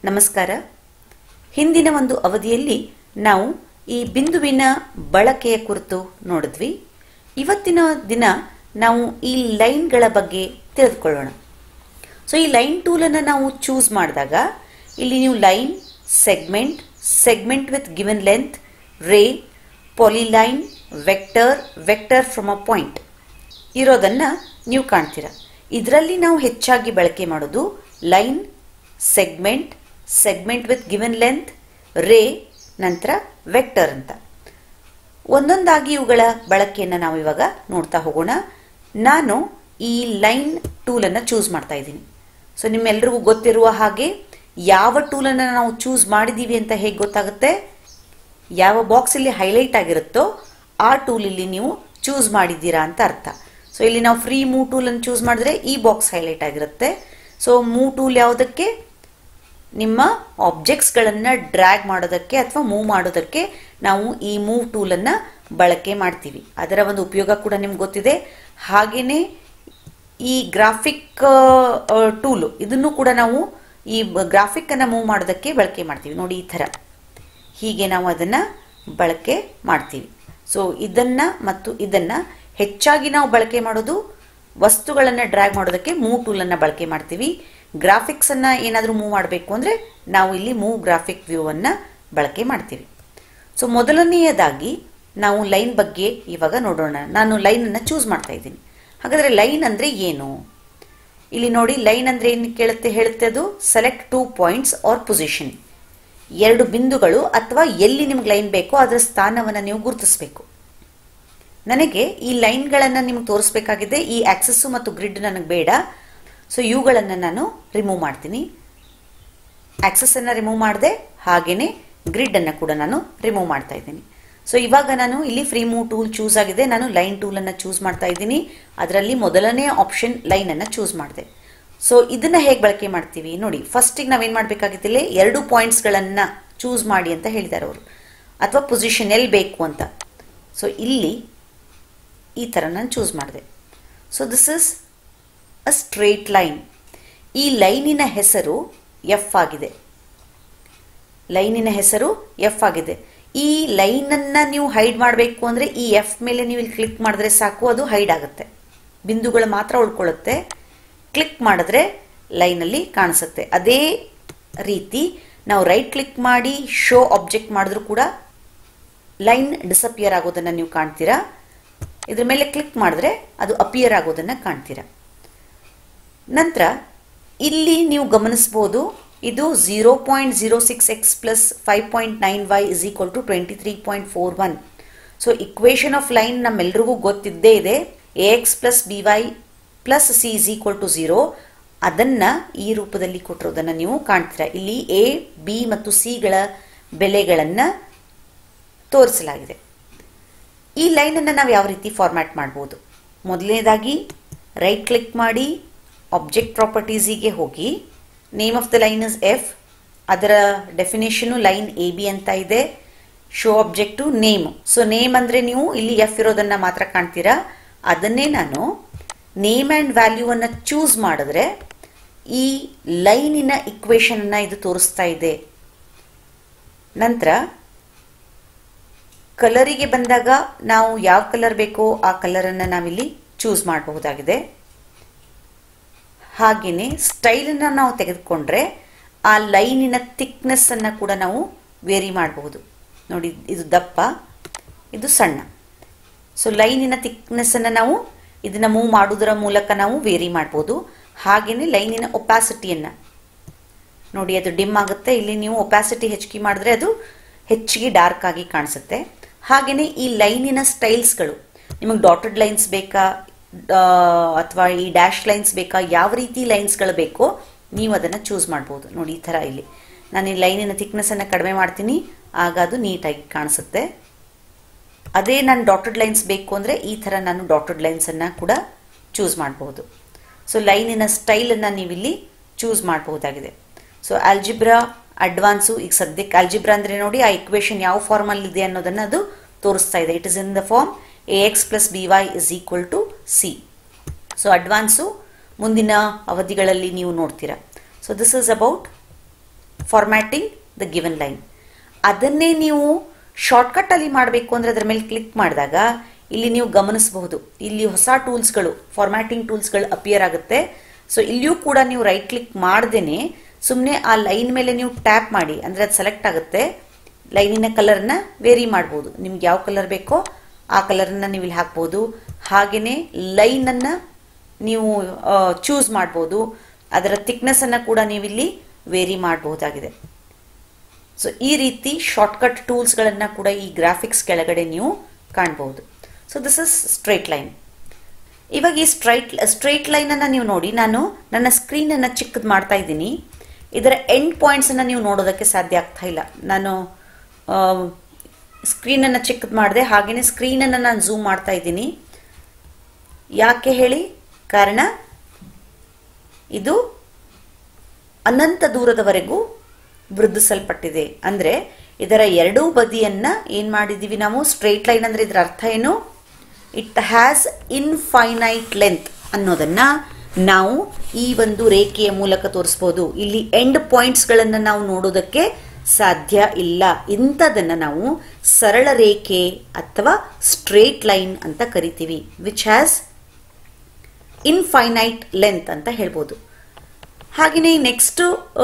ನಮಸ್ಕಾರ ಹಿಂದಿನ ಒಂದು ಅವಧಿಯಲ್ಲಿ ನಾವು ಈ ಬಿಂದುವಿನ ಬಳಕೆಯ ಕುರಿತು ನೋಡಿದ್ವಿ ಇವತ್ತಿನ ದಿನ ನಾವು ಈ ಲೈನ್ಗಳ ಬಗ್ಗೆ ತಿಳಿದುಕೊಳ್ಳೋಣ ಸೊ ಈ ಲೈನ್ ಟೂಲನ್ನು ನಾವು ಚೂಸ್ ಮಾಡಿದಾಗ ಇಲ್ಲಿ ನೀವು line segment segment with given length ray polyline vector vector from a point ಇರೋದನ್ನು ನೀವು ಕಾಣ್ತೀರ ಇದರಲ್ಲಿ ನಾವು ಹೆಚ್ಚಾಗಿ ಬಳಕೆ ಮಾಡೋದು line segment segment with given length ray ನಂತರ ವೆಕ್ಟರ್ ಅಂತ ಒಂದೊಂದಾಗಿ ಇವುಗಳ ಬಳಕೆಯನ್ನು ನಾವು ಇವಾಗ ನೋಡ್ತಾ ಹೋಗೋಣ ನಾನು ಈ ಲೈನ್ ಟೂಲನ್ನು ಚೂಸ್ ಮಾಡ್ತಾ ಇದ್ದೀನಿ ಸೊ ನಿಮ್ಮೆಲ್ರಿಗೂ ಗೊತ್ತಿರುವ ಹಾಗೆ ಯಾವ ಟೂಲನ್ನು ನಾವು ಚೂಸ್ ಮಾಡಿದ್ದೀವಿ ಅಂತ ಹೇಗೆ ಗೊತ್ತಾಗುತ್ತೆ ಯಾವ ಬಾಕ್ಸ್ ಇಲ್ಲಿ ಹೈಲೈಟ್ ಆಗಿರುತ್ತೋ ಆ ಟೂಲ್ ಇಲ್ಲಿ ನೀವು ಚೂಸ್ ಮಾಡಿದ್ದೀರಾ ಅಂತ ಅರ್ಥ ಸೊ ಇಲ್ಲಿ ನಾವು ಫ್ರೀ ಮೂವ್ ಟೂಲನ್ನು ಚೂಸ್ ಮಾಡಿದ್ರೆ ಈ ಬಾಕ್ಸ್ ಹೈಲೈಟ್ ಆಗಿರುತ್ತೆ ಸೊ ಮೂವ್ ಟೂಲ್ ಯಾವುದಕ್ಕೆ ನಿಮ್ಮ ಆಬ್ಜೆಕ್ಟ್ಸ್ಗಳನ್ನು ಡ್ರ್ಯಾಗ್ ಮಾಡೋದಕ್ಕೆ ಅಥವಾ ಮೂವ್ ಮಾಡೋದಕ್ಕೆ ನಾವು ಈ ಮೂವ್ ಟೂಲನ್ನು ಬಳಕೆ ಮಾಡ್ತೀವಿ ಅದರ ಒಂದು ಉಪಯೋಗ ಕೂಡ ನಿಮ್ಗೆ ಗೊತ್ತಿದೆ ಹಾಗೆಯೇ ಈ ಗ್ರಾಫಿಕ್ ಟೂಲು ಇದನ್ನು ಕೂಡ ನಾವು ಈ ಗ್ರಾಫಿಕ್ಕನ್ನು ಮೂವ್ ಮಾಡೋದಕ್ಕೆ ಬಳಕೆ ಮಾಡ್ತೀವಿ ನೋಡಿ ಈ ಥರ ಹೀಗೆ ನಾವು ಅದನ್ನು ಬಳಕೆ ಮಾಡ್ತೀವಿ ಸೊ ಇದನ್ನು ಮತ್ತು ಇದನ್ನು ಹೆಚ್ಚಾಗಿ ನಾವು ಬಳಕೆ ಮಾಡೋದು ವಸ್ತುಗಳನ್ನು ಡ್ರ್ಯಾಗ್ ಮಾಡೋದಕ್ಕೆ ಮೂವ್ ಟೂಲನ್ನು ಬಳಕೆ ಮಾಡ್ತೀವಿ ಗ್ರಾಫಿಕ್ಸನ್ನು ಏನಾದರೂ ಮೂವ್ ಮಾಡಬೇಕು ಅಂದರೆ ನಾವು ಇಲ್ಲಿ ಮೂವ್ ಗ್ರಾಫಿಕ್ ವ್ಯೂವನ್ನು ಬಳಕೆ ಮಾಡ್ತೀವಿ ಸೊ ಮೊದಲನೆಯದಾಗಿ ನಾವು ಲೈನ್ ಬಗ್ಗೆ ಇವಾಗ ನೋಡೋಣ ನಾನು ಲೈನನ್ನು ಚೂಸ್ ಮಾಡ್ತಾ ಇದ್ದೀನಿ ಹಾಗಾದರೆ ಲೈನ್ ಅಂದರೆ ಏನು ಇಲ್ಲಿ ನೋಡಿ ಲೈನ್ ಅಂದರೆ ಏನು ಕೇಳುತ್ತೆ ಹೇಳುತ್ತೆ ಅದು select two points or position ಎರಡು ಬಿಂದುಗಳು ಅಥವಾ ಎಲ್ಲಿ ನಿಮ್ಗೆ ಲೈನ್ ಬೇಕೋ ಅದರ ಸ್ಥಾನವನ್ನು ನೀವು ಗುರುತಿಸಬೇಕು ನನಗೆ ಈ ಲೈನ್ಗಳನ್ನು ನಿಮ್ಗೆ ತೋರಿಸ್ಬೇಕಾಗಿದೆ ಈ ಆಕ್ಸಸ್ಸು ಮತ್ತು ಗ್ರಿಡ್ ನನಗೆ ಬೇಡ ಸೊ ಇವುಗಳನ್ನು ನಾನು ರಿಮೂವ್ ಮಾಡ್ತೀನಿ ಆಕ್ಸಸ್ಸನ್ನು ರಿಮೂವ್ ಮಾಡಿದೆ ಹಾಗೆಯೇ ಗ್ರಿಡ್ಡನ್ನು ಕೂಡ ನಾನು ರಿಮೂವ್ ಮಾಡ್ತಾ ಇದ್ದೀನಿ ಸೊ ಇವಾಗ ನಾನು ಇಲ್ಲಿ ಫ್ರೀ ಮೂವ್ ಟೂಲ್ ಚೂಸ್ ಆಗಿದೆ ನಾನು ಲೈನ್ ಟೂಲನ್ನು ಚೂಸ್ ಮಾಡ್ತಾ ಇದ್ದೀನಿ ಅದರಲ್ಲಿ ಮೊದಲನೇ ಆಪ್ಷನ್ ಲೈನನ್ನು ಚೂಸ್ ಮಾಡಿದೆ ಸೊ ಇದನ್ನು ಹೇಗೆ ಬಳಕೆ ಮಾಡ್ತೀವಿ ನೋಡಿ ಫಸ್ಟಿಗೆ ನಾವೇನು ಮಾಡಬೇಕಾಗಿತ್ತಿಲ್ಲ ಎರಡು ಪಾಯಿಂಟ್ಸ್ಗಳನ್ನು ಚೂಸ್ ಮಾಡಿ ಅಂತ ಹೇಳಿದ್ದಾರೆ ಅವರು ಅಥವಾ ಪೊಸಿಷನ್ ಎಲ್ಲಿ ಬೇಕು ಅಂತ ಸೊ ಇಲ್ಲಿ ಈ ಥರ ನಾನು ಚೂಸ್ ಮಾಡಿದೆ so this is a straight line ಈ ಲೈನಿನ ಹೆಸರು ಎಫ್ ಆಗಿದೆ ಲೈನಿನ ಹೆಸರು ಎಫ್ ಆಗಿದೆ ಈ ಲೈನನ್ನು ನೀವು ಹೈಡ್ ಮಾಡಬೇಕು ಅಂದರೆ ಈ ಎಫ್ ಮೇಲೆ ನೀವು ಇಲ್ಲಿ ಕ್ಲಿಕ್ ಮಾಡಿದ್ರೆ ಸಾಕು ಅದು ಹೈಡ್ ಆಗುತ್ತೆ ಬಿಂದುಗಳು ಮಾತ್ರ ಉಳ್ಕೊಳ್ಳುತ್ತೆ ಕ್ಲಿಕ್ ಮಾಡಿದ್ರೆ ಲೈನಲ್ಲಿ ಕಾಣಿಸುತ್ತೆ ಅದೇ ರೀತಿ ನಾವು ರೈಟ್ ಕ್ಲಿಕ್ ಮಾಡಿ ಶೋ ಆಬ್ಜೆಕ್ಟ್ ಮಾಡಿದ್ರೂ ಕೂಡ ಲೈನ್ ಡಿಸಪಿಯರ್ ಆಗೋದನ್ನು ನೀವು ಕಾಣ್ತೀರಾ ಇದ್ರ ಮೇಲೆ ಕ್ಲಿಕ್ ಮಾಡಿದ್ರೆ ಅದು ಅಪಿಯರ್ ಆಗೋದನ್ನು ಕಾಣ್ತೀರಾ ನಂತರ ಇಲ್ಲಿ ನೀವು ಗಮನಿಸ್ಬೋದು ಇದು zero point zero six x plus five point nine y is equal to twenty three point four one so equation of line ನಮ್ಮೆಲ್ರಿಗೂ ಗೊತ್ತಿದ್ದೇ ಇದೆ a x plus b y plus c is equal to zero ಅದನ್ನು ಈ ರೂಪದಲ್ಲಿ ಕೊಟ್ಟಿರೋದನ್ನು ನೀವು ಕಾಣ್ತೀರಾ ಇಲ್ಲಿ A B ಮತ್ತು ಸಿಗಳ ಬೆಲೆಗಳನ್ನು ತೋರಿಸಲಾಗಿದೆ ಈ ಲೈನನ್ನು ನಾವು ಯಾವ ರೀತಿ ಫಾರ್ಮ್ಯಾಟ್ ಮಾಡ್ಬೋದು ಮೊದಲನೇದಾಗಿ ರೈಟ್ ಕ್ಲಿಕ್ ಮಾಡಿ ಆಬ್ಜೆಕ್ಟ್ ಪ್ರಾಪರ್ಟೀಸಿಗೆ ಹೋಗಿ name of the line is F ಅದರ ಡೆಫಿನೇಷನು ಲೈನ್ ಎ ಬಿ ಅಂತ ಇದೆ show object name so name ಅಂದರೆ ನೀವು ಇಲ್ಲಿ ಎಫ್ ಇರೋದನ್ನು ಮಾತ್ರ ಕಾಣ್ತೀರಾ ಅದನ್ನೇ ನಾನು ನೇಮ್ ಆ್ಯಂಡ್ ವ್ಯಾಲ್ಯೂವನ್ನು ಚೂಸ್ ಮಾಡಿದ್ರೆ ಈ ಲೈನಿನ ಇಕ್ವೇಷನನ್ನು ಇದು ತೋರಿಸ್ತಾ ಇದೆ ನಂತರ ಕಲರಿಗೆ ಬಂದಾಗ ನಾವು ಯಾವ ಕಲರ್ ಬೇಕೋ ಆ ಕಲರನ್ನು ನಾವಿಲ್ಲಿ ಚೂಸ್ ಮಾಡಬಹುದಾಗಿದೆ ಹಾಗೆಯೇ ಸ್ಟೈಲನ್ನು ನಾವು ತೆಗೆದುಕೊಂಡ್ರೆ ಆ ಲೈನಿನ ಥಿಕ್ನೆಸ್ಸನ್ನು ಕೂಡ ನಾವು ವೇರಿ ಮಾಡಬಹುದು ನೋಡಿ ಇದು ದಪ್ಪ ಇದು ಸಣ್ಣ ಸೊ ಲೈನಿನ ಥಿಕ್ನೆಸ್ಸನ್ನು ನಾವು ಇದನ್ನು ಮೂವ್ ಮಾಡೋದರ ಮೂಲಕ ನಾವು ವೇರಿ ಮಾಡ್ಬೋದು ಹಾಗೆಯೇ ಲೈನಿನ ಒಪ್ಯಾಸಿಟಿಯನ್ನು ನೋಡಿ ಅದು ಡಿಮ್ ಆಗುತ್ತೆ ಇಲ್ಲಿ ನೀವು ಒಪ್ಯಾಸಿಟಿ ಹೆಚ್ಚಿಗೆ ಮಾಡಿದ್ರೆ ಅದು ಹೆಚ್ಚಿಗೆ ಡಾರ್ಕ್ ಆಗಿ ಕಾಣಿಸುತ್ತೆ ಹಾಗೆಯೇ ಈ ಲೈನಿನ ಸ್ಟೈಲ್ಸ್ಗಳು ನಿಮಗೆ ಡಾಟೆಡ್ ಲೈನ್ಸ್ ಬೇಕಾ ಅಥವಾ ಈ ಡ್ಯಾಶ್ ಲೈನ್ಸ್ ಬೇಕಾ ಯಾವ ರೀತಿ ಲೈನ್ಸ್ಗಳು ಬೇಕೋ ನೀವು ಅದನ್ನು ಚೂಸ್ ಮಾಡ್ಬೋದು ನೋಡಿ ಈ ಥರ ಇಲ್ಲಿ ನಾನು ಈ ಲೈನಿನ ಥಿಕ್ನೆಸ್ಸನ್ನು ಕಡಿಮೆ ಮಾಡ್ತೀನಿ ಆಗ ಅದು ನೀಟಾಗಿ ಕಾಣಿಸುತ್ತೆ ಅದೇ ನಾನು ಡಾಟೆಡ್ ಲೈನ್ಸ್ ಬೇಕು ಅಂದರೆ ಈ ಥರ ನಾನು ಡಾಟೆಡ್ ಲೈನ್ಸನ್ನು ಕೂಡ ಚೂಸ್ ಮಾಡಬಹುದು ಸೊ ಲೈನಿನ ಸ್ಟೈಲನ್ನು ನೀವಿಲ್ಲಿ ಚೂಸ್ ಮಾಡಬಹುದಾಗಿದೆ ಸೊ ಆಲ್ಜಿಬ್ರಾ ಅಡ್ವಾನ್ಸು ಈಗ ಸದ್ಯಕ್ಕೆ ಆಲ್ಜಿಬ್ರಾ ಅಂದರೆ ನೋಡಿ ಆ ಇಕ್ವೇಷನ್ ಯಾವ ಫಾರ್ಮಲ್ಲಿ ಇದೆ ಅನ್ನೋದನ್ನು ಅದು ತೋರಿಸ್ತಾ ಇದೆ it is in the form a x plus b y is equal to c so advance ಮುಂದಿನ ಅವಧಿಗಳಲ್ಲಿ ನೀವು ನೋಡ್ತೀರಾ so this is about formatting the given line ಅದನ್ನೇ ನೀವು ಶಾರ್ಟ್ಕಟ್ ಅಲ್ಲಿ ಮಾಡಬೇಕು ಅಂದ್ರೆ ಅದರ ಮೇಲೆ ಕ್ಲಿಕ್ ಮಾಡಿದಾಗ ಇಲ್ಲಿ ನೀವು ಗಮನಿಸಬಹುದು ಇಲ್ಲಿ ಹೊಸ ಟೂಲ್ಸ್ಗಳು ಫಾರ್ಮ್ಯಾಟಿಂಗ್ ಟೂಲ್ಸ್ಗಳು ಅಪಿಯರ್ ಆಗುತ್ತೆ ಸೊ ಇಲ್ಲಿಯೂ ಕೂಡ ನೀವು ರೈಟ್ ಕ್ಲಿಕ್ ಮಾಡ್ದೇನೆ ಸುಮ್ಮನೆ ಆ ಲೈನ್ ಮೇಲೆ ನೀವು ಟ್ಯಾಪ್ ಮಾಡಿ ಅಂದ್ರೆ ಅದು ಸೆಲೆಕ್ಟ್ ಆಗುತ್ತೆ ಲೈನಿನ ಕಲರ್ನ ವೇರಿ ಮಾಡ್ಬೋದು ನಿಮ್ಗೆ ಯಾವ ಕಲರ್ ಬೇಕೋ ಆ ಕಲರನ್ನ ನೀವು ಇಲ್ಲಿ ಹಾಕ್ಬೋದು ಹಾಗೆಯೇ ಲೈನನ್ನು ನೀವು ಚೂಸ್ ಮಾಡ್ಬೋದು ಅದರ ಥಿಕ್ನೆಸ್ ಅನ್ನು ಕೂಡ ನೀವು ಇಲ್ಲಿ ವೇರಿ ಮಾಡಬಹುದಾಗಿದೆ ಸೊ ಈ ರೀತಿ ಶಾರ್ಟ್ಕಟ್ ಟೂಲ್ಸ್ಗಳನ್ನು ಕೂಡ ಈ ಗ್ರಾಫಿಕ್ಸ್ ಕೆಳಗಡೆ ನೀವು ಕಾಣಬಹುದು so this is straight line ಇವಾಗ ಈ ಸ್ಟ್ರೈಟ್ ಸ್ಟ್ರೈಟ್ ಲೈನನ್ನು ನೀವು ನೋಡಿ ನಾನು ನನ್ನ ಸ್ಕ್ರೀನನ್ನು ಚಿಕ್ಕದು ಮಾಡ್ತಾ ಇದ್ದೀನಿ ಇದರ ಎಂಡ್ ಪಾಯಿಂಟ್ಸನ್ನು ನೀವು ನೋಡೋದಕ್ಕೆ ಸಾಧ್ಯ ಆಗ್ತಾ ಇಲ್ಲ ನಾನು ಸ್ಕ್ರೀನನ್ನು ಚಿಕ್ಕದು ಮಾಡಿದೆ ಹಾಗೆಯೇ ಸ್ಕ್ರೀನನ್ನು ನಾನು ಝೂಮ್ ಮಾಡ್ತಾ ಇದ್ದೀನಿ ಯಾಕೆ ಹೇಳಿ ಕಾರಣ ಇದು ಅನಂತ ದೂರದವರೆಗೂ ವೃದ್ಧಿಸಲ್ಪಟ್ಟಿದೆ ಅಂದ್ರೆ ಇದರ ಎರಡೂ ಬದಿಯನ್ನ ಏನ್ ಮಾಡಿದೀವಿ ನಾವು ಸ್ಟ್ರೈಟ್ ಲೈನ್ ಅಂದ್ರೆ ಇದರ ಅರ್ಥ ಏನು ಇಟ್ ಹ್ಯಾಸ್ ಇನ್ಫೈನೈಟ್ ಲೆಂತ್ ಅನ್ನೋದನ್ನ ನಾವು ಈ ಒಂದು ರೇಖೆಯ ಮೂಲಕ ತೋರಿಸ್ಬೋದು ಇಲ್ಲಿ ಎಂಡ್ ಪಾಯಿಂಟ್ಸ್ಗಳನ್ನು ನಾವು ನೋಡೋದಕ್ಕೆ ಸಾಧ್ಯ ಇಲ್ಲ ಇಂಥದನ್ನ ನಾವು ಸರಳ ರೇಖೆ ಅಥವಾ ಸ್ಟ್ರೇಟ್ ಲೈನ್ ಅಂತ ಕರಿತೀವಿ ವಿಚ್ ಹ್ಯಾಸ್ ಇನ್ಫೈನೈಟ್ ಲೆಂತ್ ಅಂತ ಹೇಳ್ಬೋದು ಹಾಗೆಯೇ ನೆಕ್ಸ್ಟ್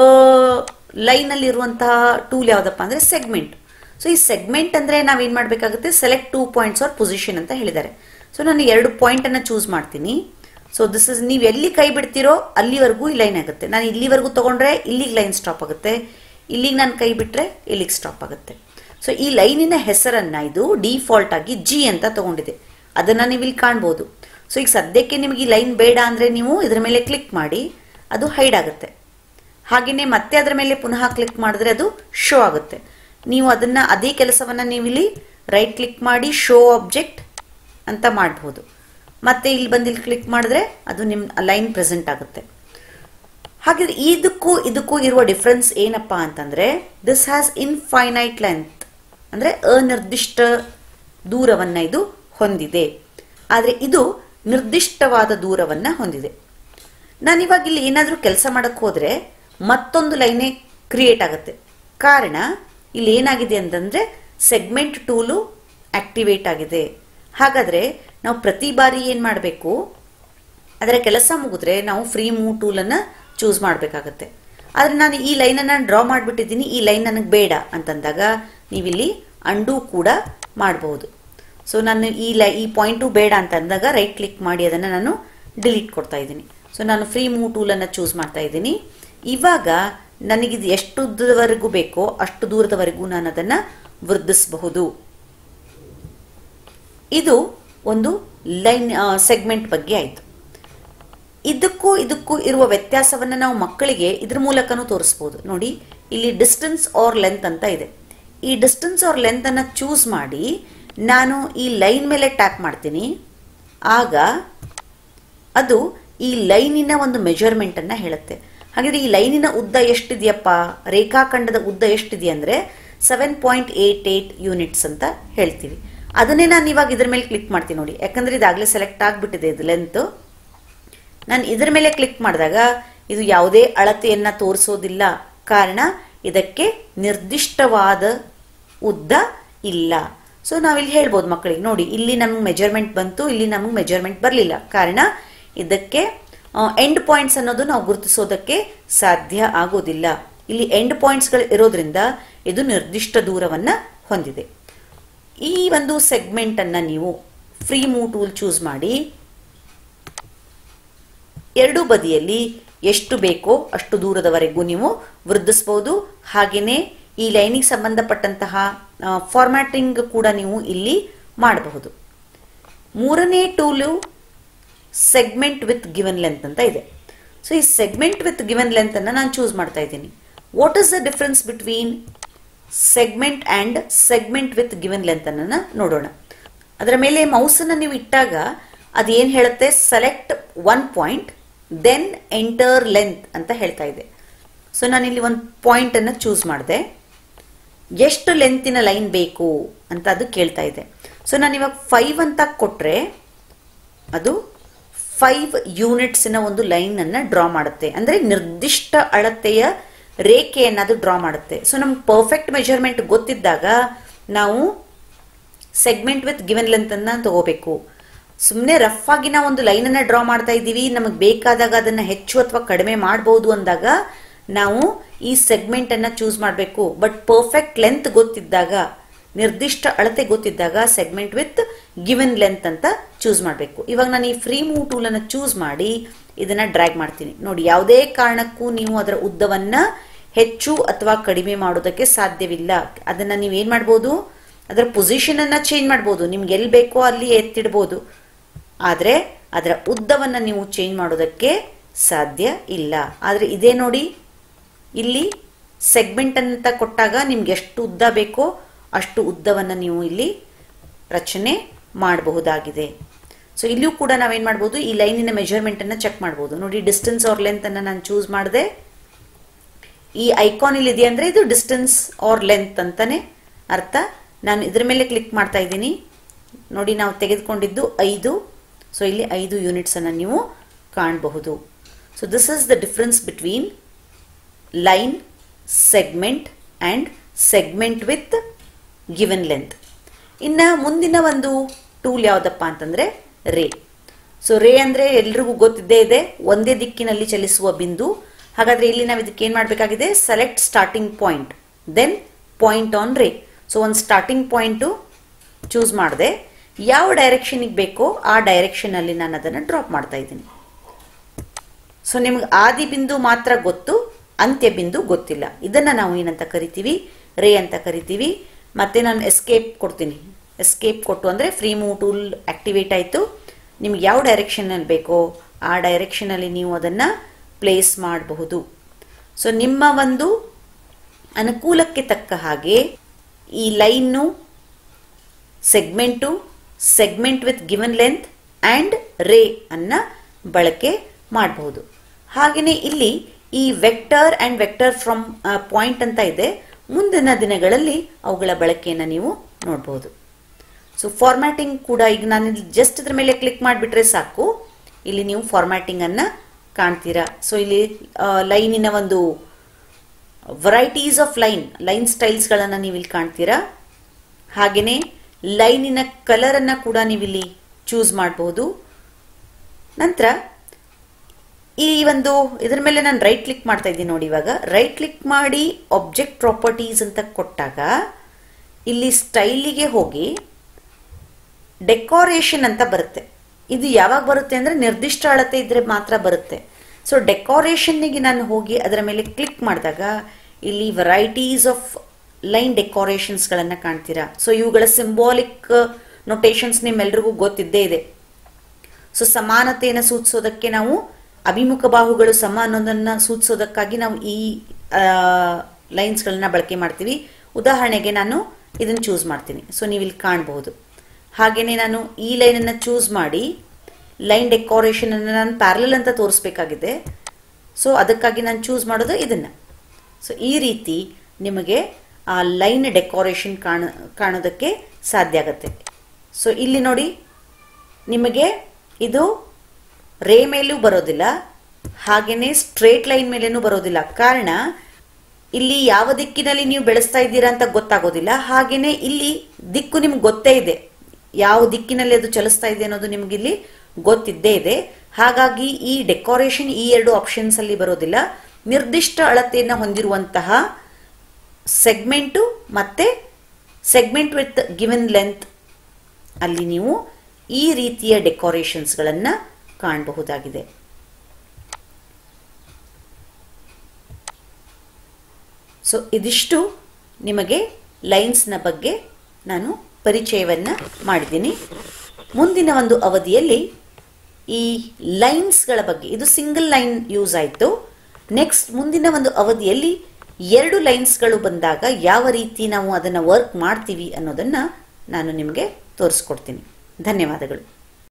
ಲೈನಲ್ಲಿರುವಂತಹ ಟೂಲ್ ಯಾವುದಪ್ಪ ಅಂದರೆ ಸೆಗ್ಮೆಂಟ್ ಸೊ ಈ ಸೆಗ್ಮೆಂಟ್ ಅಂದರೆ ನಾವೇನು ಮಾಡಬೇಕಾಗುತ್ತೆ select two points or position ಅಂತ ಹೇಳಿದ್ದಾರೆ ಸೊ ನಾನು ಎರಡು ಪಾಯಿಂಟನ್ನು ಚೂಸ್ ಮಾಡ್ತೀನಿ ಸೊ ದಿಸ್ ಇಸ್ ನೀವು ಎಲ್ಲಿ ಕೈ ಬಿಡ್ತೀರೋ ಅಲ್ಲಿವರೆಗೂ ಈ ಲೈನ್ ಆಗುತ್ತೆ ನಾನು ಇಲ್ಲಿವರೆಗೂ ತೊಗೊಂಡ್ರೆ ಇಲ್ಲಿಗೆ ಲೈನ್ ಸ್ಟಾಪ್ ಆಗುತ್ತೆ ಇಲ್ಲಿಗೆ ನಾನು ಕೈ ಬಿಟ್ಟರೆ ಇಲ್ಲಿಗೆ ಸ್ಟಾಪ್ ಆಗುತ್ತೆ ಸೊ ಈ ಲೈನಿನ ಹೆಸರನ್ನು ಇದು ಡಿಫಾಲ್ಟ್ ಆಗಿ ಜಿ ಅಂತ ತಗೊಂಡಿದೆ ಅದನ್ನು ನೀವು ಇಲ್ಲಿ ಕಾಣ್ಬೋದು ಸೊ ಈಗ ಸದ್ಯಕ್ಕೆ ನಿಮಗೆ ಈ ಲೈನ್ ಬೇಡ ಅಂದರೆ ನೀವು ಇದರ ಮೇಲೆ ಕ್ಲಿಕ್ ಮಾಡಿ ಅದು ಹೈಡ್ ಆಗುತ್ತೆ ಹಾಗೆಯೇ ಮತ್ತೆ ಅದರ ಮೇಲೆ ಪುನಃ ಕ್ಲಿಕ್ ಮಾಡಿದ್ರೆ ಅದು ಶೋ ಆಗುತ್ತೆ ನೀವು ಅದನ್ನ ಅದೇ ಕೆಲಸವನ್ನ ನೀವು ಇಲ್ಲಿ ರೈಟ್ ಕ್ಲಿಕ್ ಮಾಡಿ ಶೋ ಆಬ್ಜೆಕ್ಟ್ ಅಂತ ಮಾಡಬಹುದು ಮತ್ತೆ ಇಲ್ಲಿ ಬಂದು ಇಲ್ಲಿ ಕ್ಲಿಕ್ ಮಾಡಿದ್ರೆ ಅದು ನಿಮ್ಮ ಲೈನ್ ಪ್ರೆಸೆಂಟ್ ಆಗುತ್ತೆ ಹಾಗಿದ್ರೆ ಇದಕ್ಕೂ ಇದಕ್ಕೂ ಇರುವ ಡಿಫ್ರೆನ್ಸ್ ಏನಪ್ಪಾ ಅಂತಂದ್ರೆ ದಿಸ್ ಹ್ಯಾಸ್ ಇನ್ಫೈನೈಟ್ ಲೆಂತ್ ಅಂದ್ರೆ ಅನಿರ್ದಿಷ್ಟ ದೂರವನ್ನ ಇದು ಹೊಂದಿದೆ ಆದರೆ ಇದು ನಿರ್ದಿಷ್ಟವಾದ ದೂರವನ್ನ ಹೊಂದಿದೆ ನಾನು ಇವಾಗ ಇಲ್ಲಿ ಏನಾದರೂ ಕೆಲಸ ಮಾಡಕ್ಕೆ ಹೋದ್ರೆ ಮತ್ತೊಂದು ಲೈನೇ ಕ್ರಿಯೇಟ್ ಆಗುತ್ತೆ ಕಾರಣ ಇಲ್ಲಿ ಏನಾಗಿದೆ ಅಂತಂದ್ರೆ ಸೆಗ್ಮೆಂಟ್ ಟೂಲು ಆಕ್ಟಿವೇಟ್ ಆಗಿದೆ ಹಾಗಾದ್ರೆ ನಾವು ಪ್ರತಿ ಬಾರಿ ಏನು ಮಾಡಬೇಕು ಅದರ ಕೆಲಸ ಮುಗಿದ್ರೆ ನಾವು ಫ್ರೀ ಮೂವ್ ಟೂಲನ್ನು ಚೂಸ್ ಮಾಡಬೇಕಾಗತ್ತೆ ಆದರೆ ನಾನು ಈ ಲೈನನ್ನು ಡ್ರಾ ಮಾಡಿಬಿಟ್ಟಿದ್ದೀನಿ ಈ ಲೈನ್ ನನಗೆ ಬೇಡ ಅಂತಂದಾಗ ನೀವಿಲ್ಲಿ ಅಂಡೂ ಕೂಡ ಮಾಡಬಹುದು ಸೊ ನಾನು ಈ ಲೈ ಈ ಪಾಯಿಂಟು ಬೇಡ ಅಂತ ಅಂದಾಗ ರೈಟ್ ಕ್ಲಿಕ್ ಮಾಡಿ ಅದನ್ನು ನಾನು ಡಿಲೀಟ್ ಕೊಡ್ತಾ ಇದ್ದೀನಿ ಸೊ ನಾನು ಫ್ರೀ ಮೂವ್ ಟೂಲನ್ನು ಚೂಸ್ ಮಾಡ್ತಾ ಇದ್ದೀನಿ ಇವಾಗ ನನಗಿದು ಎಷ್ಟು ದೂರದವರೆಗೂ ಬೇಕೋ ಅಷ್ಟು ದೂರದವರೆಗೂ ನಾನು ಅದನ್ನು ವೃದ್ಧಿಸಬಹುದು ಇದು ಒಂದು ಲೈನ್ ಸೆಗ್ಮೆಂಟ್ ಬಗ್ಗೆ ಆಯಿತು ಇದಕ್ಕೂ ಇದಕ್ಕೂ ಇರುವ ವ್ಯತ್ಯಾಸವನ್ನು ನಾವು ಮಕ್ಕಳಿಗೆ ಇದ್ರ ಮೂಲಕನೂ ತೋರಿಸ್ಬೋದು ನೋಡಿ ಇಲ್ಲಿ ಡಿಸ್ಟೆನ್ಸ್ ಆರ್ ಲೆಂತ್ ಅಂತ ಇದೆ ಈ ಡಿಸ್ಟೆನ್ಸ್ ಆರ್ ಲೆಂತ್ ಅನ್ನು ಚೂಸ್ ಮಾಡಿ ನಾನು ಈ ಲೈನ್ ಮೇಲೆ ಟ್ಯಾಪ್ ಮಾಡ್ತೀನಿ ಆಗ ಅದು ಈ ಲೈನಿನ ಒಂದು ಮೆಜರ್ಮೆಂಟ್ ಅನ್ನ ಹೇಳುತ್ತೆ ಹಾಗಾದ್ರೆ ಈ ಲೈನಿನ ಉದ್ದ ಎಷ್ಟಿದೆಯಪ್ಪ ರೇಖಾಖಂಡದ ಉದ್ದ ಎಷ್ಟಿದೆ ಅಂದ್ರೆ seven point eight eight units ಅಂತ ಹೇಳ್ತೀವಿ ಅದನ್ನೇ ನಾನು ಇವಾಗ ಇದ್ರ ಮೇಲೆ ಕ್ಲಿಕ್ ಮಾಡ್ತೀನಿ ನೋಡಿ ಯಾಕಂದ್ರೆ ಇದಾಗಲೇ ಸೆಲೆಕ್ಟ್ ಆಗಿಬಿಟ್ಟಿದೆ ಇದು ಲೆಂತ್ ನಾನು ಇದರ ಮೇಲೆ ಕ್ಲಿಕ್ ಮಾಡಿದಾಗ ಇದು ಯಾವುದೇ ಅಳತೆಯನ್ನ ತೋರಿಸೋದಿಲ್ಲ ಕಾರಣ ಇದಕ್ಕೆ ನಿರ್ದಿಷ್ಟವಾದ ಉದ್ದ ಇಲ್ಲ ಸೊ ನಾವಿಲ್ಲಿ ಹೇಳ್ಬೋದು ಮಕ್ಕಳಿಗೆ ನೋಡಿ ಇಲ್ಲಿ ನಮ್ಗೆ ಮೆಜರ್ಮೆಂಟ್ ಬಂತು ಇಲ್ಲಿ ನಮಗೆ ಮೆಜರ್ಮೆಂಟ್ ಬರಲಿಲ್ಲ ಕಾರಣ ಇದಕ್ಕೆ ಎಂಡ್ ಪಾಯಿಂಟ್ಸ್ ಅನ್ನೋದು ನಾವು ಗುರುತಿಸೋದಕ್ಕೆ ಸಾಧ್ಯ ಆಗೋದಿಲ್ಲ ಇಲ್ಲಿ ಎಂಡ್ ಪಾಯಿಂಟ್ಸ್ಗಳು ಇರೋದ್ರಿಂದ ಇದು ನಿರ್ದಿಷ್ಟ ದೂರವನ್ನ ಹೊಂದಿದೆ ಈ ಒಂದು ಸೆಗ್ಮೆಂಟ್ ಅನ್ನ ನೀವು ಫ್ರೀ ಮೂವ್ ಟೂಲ್ ಚೂಸ್ ಮಾಡಿ ಎರಡೂ ಬದಿಯಲ್ಲಿ ಎಷ್ಟು ಬೇಕೋ ಅಷ್ಟು ದೂರದವರೆಗೂ ನೀವು ವೃದ್ಧಿಸಬಹುದು ಹಾಗೆಯೇ ಈ ಲೈನಿಗೆ ಸಂಬಂಧಪಟ್ಟಂತಹ ಫಾರ್ಮ್ಯಾಟಿಂಗ್ ಕೂಡ ನೀವು ಇಲ್ಲಿ ಮಾಡಬಹುದು ಮೂರನೇ tool segment with given length ಅಂತ ಇದೆ ಸೊ ಈ ಸೆಗ್ಮೆಂಟ್ ವಿತ್ ಗಿವನ್ ಲೆಂತ್ ಅನ್ನು ನಾನು ಚೂಸ್ ಮಾಡ್ತಾ ಇದ್ದೀನಿ what is the difference between segment and segment with given length ಅನ್ನ ನೋಡೋಣ ಅದರ ಮೇಲೆ ಮೌಸನ್ನು ನೀವು ಇಟ್ಟಾಗ ಅದೇನು ಹೇಳುತ್ತೆ select one point then enter length ಅಂತ ಹೇಳ್ತಾ ಇದೆ ಸೊ ನಾನಿಲ್ಲಿ ಒಂದು ಪಾಯಿಂಟ್ ಅನ್ನು ಚೂಸ್ ಮಾಡಿದೆ ಎಷ್ಟು ಲೆಂತಿನ ಲೈನ್ ಬೇಕು ಅಂತ ಅದು ಕೇಳ್ತಾ ಇದೆ ಸೊ ನಾನು ಇವಾಗ ಫೈವ್ ಅಂತ ಕೊಟ್ರೆ ಅದು ಫೈವ್ ಯೂನಿಟ್ಸಿನ ಒಂದು ಲೈನ್ ಅನ್ನ ಡ್ರಾ ಮಾಡುತ್ತೆ ಅಂದ್ರೆ ನಿರ್ದಿಷ್ಟ ಅಳತೆಯ ರೇಖೆಯನ್ನು ಅದು ಡ್ರಾ ಮಾಡುತ್ತೆ ಸೊ ನಮ್ಗೆ ಪರ್ಫೆಕ್ಟ್ ಮೆಜರ್ಮೆಂಟ್ ಗೊತ್ತಿದ್ದಾಗ ನಾವು ಸೆಗ್ಮೆಂಟ್ ವಿತ್ ಗಿವನ್ ಲೆಂತ್ ಅನ್ನ ತಗೋಬೇಕು ಸುಮ್ಮನೆ ರಫ್ ಆಗಿ ನಾವು ಒಂದು ಲೈನ್ ಅನ್ನ ಡ್ರಾ ಮಾಡ್ತಾ ಇದ್ದೀವಿ ನಮಗೆ ಬೇಕಾದಾಗ ಅದನ್ನ ಹೆಚ್ಚು ಅಥವಾ ಕಡಿಮೆ ಮಾಡಬಹುದು ಅಂದಾಗ ನಾವು ಈ ಸೆಗ್ಮೆಂಟ್ ಅನ್ನ ಚೂಸ್ ಮಾಡಬೇಕು ಬಟ್ ಪರ್ಫೆಕ್ಟ್ ಲೆಂತ್ ಗೊತ್ತಿದ್ದಾಗ ನಿರ್ದಿಷ್ಟ ಅಳತೆ ಗೊತ್ತಿದ್ದಾಗ ಸೆಗ್ಮೆಂಟ್ ವಿತ್ ಗಿವನ್ ಲೆಂತ್ ಅಂತ ಚೂಸ್ ಮಾಡಬೇಕು ಇವಾಗ ನಾನು ಈ ಫ್ರೀ ಮೂವ್ ಟೂಲ್ ಅನ್ನು ಚೂಸ್ ಮಾಡಿ ಇದನ್ನ ಡ್ರ್ಯಾಗ್ ಮಾಡ್ತೀನಿ ನೋಡಿ ಯಾವುದೇ ಕಾರಣಕ್ಕೂ ನೀವು ಅದರ ಉದ್ದವನ್ನ ಹೆಚ್ಚು ಅಥವಾ ಕಡಿಮೆ ಮಾಡೋದಕ್ಕೆ ಸಾಧ್ಯವಿಲ್ಲ ಅದನ್ನ ನೀವು ಏನ್ ಮಾಡ್ಬೋದು ಅದರ ಪೊಸಿಷನ್ ಅನ್ನ ಚೇಂಜ್ ಮಾಡ್ಬೋದು ನಿಮ್ಗೆ ಎಲ್ಲಿ ಬೇಕೋ ಅಲ್ಲಿ ಎತ್ತಿಡ್ಬೋದು ಆದರೆ ಅದರ ಉದ್ದವನ್ನ ನೀವು ಚೇಂಜ್ ಮಾಡೋದಕ್ಕೆ ಸಾಧ್ಯ ಇಲ್ಲ ಆದರೆ ಇದೇ ನೋಡಿ ಇಲ್ಲಿ ಸೆಗ್ಮೆಂಟ್ ಅಂತ ಕೊಟ್ಟಾಗ ನಿಮ್ಗೆ ಎಷ್ಟು ಉದ್ದ ಬೇಕೋ ಅಷ್ಟು ಉದ್ದವನ್ನು ನೀವು ಇಲ್ಲಿ ರಚನೆ ಮಾಡಬಹುದಾಗಿದೆ ಸೊ ಇಲ್ಲಿಯೂ ಕೂಡ ನಾವೇನು ಮಾಡ್ಬೋದು ಈ ಲೈನಿನ ಮೆಜರ್ಮೆಂಟನ್ನು ಚೆಕ್ ಮಾಡ್ಬೋದು ನೋಡಿ ಡಿಸ್ಟೆನ್ಸ್ ಆರ್ ಲೆಂತ್ ಅನ್ನು ನಾನು ಚೂಸ್ ಮಾಡಿದೆ ಈ ಐಕಾನ್ ಇಲ್ಲಿ ಇದೆ ಅಂದರೆ ಇದು ಡಿಸ್ಟೆನ್ಸ್ ಆರ್ ಲೆಂತ್ ಅಂತಾನೆ ಅರ್ಥ ನಾನು ಇದ್ರ ಮೇಲೆ ಕ್ಲಿಕ್ ಮಾಡ್ತಾ ಇದ್ದೀನಿ ನೋಡಿ ನಾವು ತೆಗೆದುಕೊಂಡಿದ್ದು ಐದು ಸೊ ಇಲ್ಲಿ ಐದು ಯೂನಿಟ್ಸ್ ಅನ್ನು ನೀವು ಕಾಣಬಹುದು so this is the difference between line segment and segment with given length ಇನ್ನು ಮುಂದಿನ ಒಂದು ಟೂಲ್ ಯಾವುದಪ್ಪ ಅಂತಂದರೆ ರೇ ಸೊ ರೇ ಅಂದರೆ ಎಲ್ರಿಗೂ ಗೊತ್ತಿದ್ದೇ ಇದೆ ಒಂದೇ ದಿಕ್ಕಿನಲ್ಲಿ ಚಲಿಸುವ ಬಿಂದು ಹಾಗಾದರೆ ಇಲ್ಲಿ ನಾವು ಇದಕ್ಕೆ ಏನು ಮಾಡಬೇಕಾಗಿದೆ select starting point then point on ray so ಒಂದು ಸ್ಟಾರ್ಟಿಂಗ್ ಪಾಯಿಂಟು ಚೂಸ್ ಮಾಡಿದೆ ಯಾವ ಡೈರೆಕ್ಷನಿಗೆ ಬೇಕೋ ಆ ಡೈರೆಕ್ಷನಲ್ಲಿ ನಾನು ಅದನ್ನು ಡ್ರಾಪ್ ಮಾಡ್ತಾ ಇದ್ದೀನಿ ಸೊ ನಿಮ್ಗೆ ಆದಿ ಬಿಂದು ಮಾತ್ರ ಗೊತ್ತು ಅಂತ್ಯ ಬಿಂದು ಗೊತ್ತಿಲ್ಲ ಇದನ್ನ ನಾವು ಏನಂತ ಕರಿತೀವಿ ರೇ ಅಂತ ಕರಿತೀವಿ ಮತ್ತೆ ನಾನು ಎಸ್ಕೇಪ್ ಕೊಡ್ತೀನಿ ಎಸ್ಕೇಪ್ ಕೊಟ್ಟು ಅಂದರೆ ಫ್ರೀ ಮೂವ್ ಟೂಲ್ ಆಕ್ಟಿವೇಟ್ ಆಯಿತು ನಿಮ್ಗೆ ಯಾವ ಡೈರೆಕ್ಷನಲ್ಲಿ ಬೇಕೋ ಆ ಡೈರೆಕ್ಷನಲ್ಲಿ ನೀವು ಅದನ್ನು ಪ್ಲೇಸ್ ಮಾಡಬಹುದು ಸೊ ನಿಮ್ಮ ಒಂದು ಅನುಕೂಲಕ್ಕೆ ತಕ್ಕ ಹಾಗೆ ಈ ಲೈನ್ನು segment segment with given length and ray ಅನ್ನ ಬಳಕೆ ಮಾಡಬಹುದು ಹಾಗೆಯೇ ಇಲ್ಲಿ ಈ vector and vector from point ಅಂತ ಇದೆ ಮುಂದಿನ ದಿನಗಳಲ್ಲಿ ಅವುಗಳ ಬಳಕೆಯನ್ನು ನೀವು ನೋಡಬಹುದು ಸೊ ಫಾರ್ಮ್ಯಾಟಿಂಗ್ ಕೂಡ ಈಗ ನಾನು ಇಲ್ಲಿ ಜಸ್ಟ್ ಇದ್ರ ಮೇಲೆ ಕ್ಲಿಕ್ ಮಾಡಿಬಿಟ್ರೆ ಸಾಕು ಇಲ್ಲಿ ನೀವು ಫಾರ್ಮ್ಯಾಟಿಂಗ್ ಅನ್ನ ಕಾಣ್ತೀರಾ ಸೊ ಇಲ್ಲಿ ಲೈನಿನ ಒಂದು ವೆರೈಟೀಸ್ ಆಫ್ ಲೈನ್ ಲೈನ್ ಸ್ಟೈಲ್ಸ್ಗಳನ್ನು ನೀವು ಇಲ್ಲಿ ಕಾಣ್ತೀರಾ ಹಾಗೆಯೇ ಲೈನಿನ ಕಲರನ್ನು ಕೂಡ ನೀವಿಲ್ಲಿ ಚೂಸ್ ಮಾಡಬಹುದು ನಂತರ ಈ ಒಂದು ಇದರ ಮೇಲೆ ನಾನು ರೈಟ್ ಕ್ಲಿಕ್ ಮಾಡ್ತಾ ಇದ್ದೀನಿ ನೋಡಿ ಇವಾಗ ರೈಟ್ ಕ್ಲಿಕ್ ಮಾಡಿ ಆಬ್ಜೆಕ್ಟ್ ಪ್ರಾಪರ್ಟೀಸ್ ಅಂತ ಕೊಟ್ಟಾಗ ಇಲ್ಲಿ ಸ್ಟೈಲಿಗೆ ಹೋಗಿ ಡೆಕೋರೇಷನ್ ಅಂತ ಬರುತ್ತೆ ಇದು ಯಾವಾಗ ಬರುತ್ತೆ ಅಂದರೆ ನಿರ್ದಿಷ್ಟ ಅಳತೆ ಇದ್ರೆ ಮಾತ್ರ ಬರುತ್ತೆ ಸೊ ಡೆಕೋರೇಷನ್ನಿಗೆ ನಾನು ಹೋಗಿ ಅದರ ಮೇಲೆ ಕ್ಲಿಕ್ ಮಾಡಿದಾಗ ಇಲ್ಲಿ ವೆರೈಟೀಸ್ ಆಫ್ ಲೈನ್ ಡೆಕೋರೇಷನ್ಸ್ಗಳನ್ನು ಕಾಣ್ತೀರಾ ಸೊ ಇವುಗಳ ಸಿಂಬಾಲಿಕ್ ನೊಟೇಷನ್ಸ್ ನಿಮ್ಮೆಲ್ರಿಗೂ ಗೊತ್ತಿದ್ದೇ ಇದೆ ಸೊ ಸಮಾನತೆಯನ್ನು ಸೂಚಿಸೋದಕ್ಕೆ ನಾವು ಅಭಿಮುಖ ಬಾಹುಗಳು ಸಮ ಅನ್ನೋದನ್ನು ಸೂಚಿಸೋದಕ್ಕಾಗಿ ನಾವು ಈ ಲೈನ್ಸ್ಗಳನ್ನ ಬಳಕೆ ಮಾಡ್ತೀವಿ ಉದಾಹರಣೆಗೆ ನಾನು ಇದನ್ನು ಚೂಸ್ ಮಾಡ್ತೀನಿ ಸೊ ನೀವು ಇಲ್ಲಿ ಕಾಣಬಹುದು ಹಾಗೆಯೇ ನಾನು ಈ ಲೈನನ್ನು ಚೂಸ್ ಮಾಡಿ ಲೈನ್ ಡೆಕೋರೇಷನ್ ಅನ್ನು ನಾನು ಪ್ಯಾರಲಲ್ ಅಂತ ತೋರಿಸ್ಬೇಕಾಗಿದೆ ಸೊ ಅದಕ್ಕಾಗಿ ನಾನು ಚೂಸ್ ಮಾಡೋದು ಇದನ್ನು ಸೊ ಈ ರೀತಿ ನಿಮಗೆ ಆ ಲೈನ್ ಡೆಕೋರೇಷನ್ ಕಾಣ ಕಾಣೋದಕ್ಕೆ ಸಾಧ್ಯ ಆಗುತ್ತೆ ಸೊ ಇಲ್ಲಿ ನೋಡಿ ನಿಮಗೆ ಇದು ರೇ ಮೇಲೂ ಬರೋದಿಲ್ಲ ಹಾಗೆಯೇ ಸ್ಟ್ರೇಟ್ ಲೈನ್ ಮೇಲೇನೂ ಬರೋದಿಲ್ಲ ಕಾರಣ ಇಲ್ಲಿ ಯಾವ ದಿಕ್ಕಿನಲ್ಲಿ ನೀವು ಬೆಳೆಸ್ತಾ ಇದ್ದೀರಾ ಅಂತ ಗೊತ್ತಾಗೋದಿಲ್ಲ ಹಾಗೆಯೇ ಇಲ್ಲಿ ದಿಕ್ಕು ನಿಮ್ಗೆ ಗೊತ್ತೇ ಇದೆ ಯಾವ ದಿಕ್ಕಿನಲ್ಲಿ ಅದು ಚಲಿಸ್ತಾ ಇದೆ ಅನ್ನೋದು ನಿಮ್ಗೆ ಇಲ್ಲಿ ಗೊತ್ತಿದ್ದೇ ಇದೆ ಹಾಗಾಗಿ ಈ ಡೆಕೋರೇಷನ್ ಈ ಎರಡು ಆಪ್ಷನ್ಸ್ ಅಲ್ಲಿ ಬರೋದಿಲ್ಲ ನಿರ್ದಿಷ್ಟ ಅಳತೆಯನ್ನು ಹೊಂದಿರುವಂತಹ ಸೆಗ್ಮೆಂಟು ಮತ್ತೆ ಸೆಗ್ಮೆಂಟ್ ವಿತ್ ಗಿವನ್ ಲೆಂತ್ ಅಲ್ಲಿ ನೀವು ಈ ರೀತಿಯ ಡೆಕೋರೇಷನ್ಸ್ಗಳನ್ನು ಕಾಣಬಹುದಾಗಿದೆ ಸೊ ಇದಿಷ್ಟು ನಿಮಗೆ ಲೈನ್ಸ್ನ ಬಗ್ಗೆ ನಾನು ಪರಿಚಯವನ್ನು ಮಾಡಿದ್ದೀನಿ ಮುಂದಿನ ಒಂದು ಅವಧಿಯಲ್ಲಿ ಈ ಲೈನ್ಸ್ಗಳ ಬಗ್ಗೆ ಇದು ಸಿಂಗಲ್ ಲೈನ್ ಯೂಸ್ ಆಯಿತು ನೆಕ್ಸ್ಟ್ ಮುಂದಿನ ಒಂದು ಅವಧಿಯಲ್ಲಿ ಎರಡು ಲೈನ್ಸ್ಗಳು ಬಂದಾಗ ಯಾವ ರೀತಿ ನಾವು ಅದನ್ನು ವರ್ಕ್ ಮಾಡ್ತೀವಿ ಅನ್ನೋದನ್ನು ನಾನು ನಿಮಗೆ ತೋರಿಸ್ಕೊಡ್ತೀನಿ ಧನ್ಯವಾದಗಳು